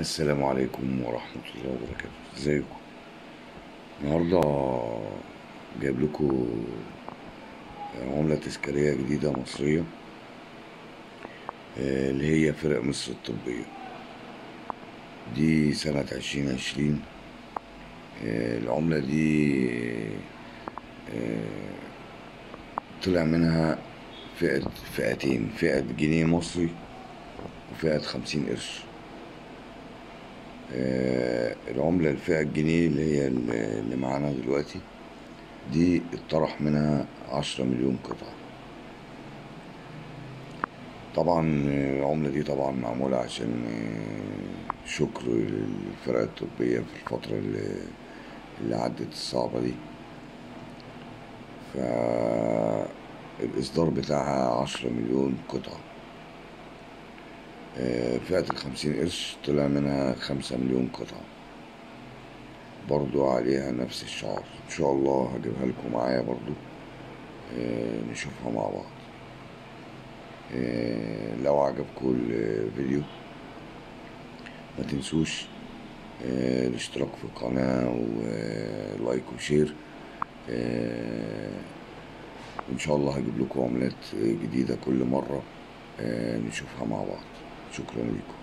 السلام عليكم ورحمة الله وبركاته ازيكم النهاردة جايب لكم عملة تذكارية جديدة مصرية آه، اللي هي فرق مصر الطبية دي سنة عشرين عشرين العملة دي آه، طلع منها فئة فئتين فئة جنيه مصري وفئة خمسين قرش آه، العملة الفئة الجنيه اللي هي اللي معانا دلوقتي دي اتطرح منها عشرة مليون قطعة طبعا العملة دي طبعا معمولة عشان آه، شكر للفرق الطبية في الفترة اللي, اللي عدت الصعبة دي فالإصدار بتاعها عشرة مليون قطعة آه، فئة الخمسين قرش طلع منها خمسة مليون قطعة برضو عليها نفس الشعار ان شاء الله هجيبها لكم معايا برضو آه، نشوفها مع بعض آه، لو عجبكم الفيديو ما تنسوش الاشتراك في القناة ولايك وشير ان شاء الله هجيب لكم عملات جديدة كل مرة نشوفها مع بعض شكرا لكم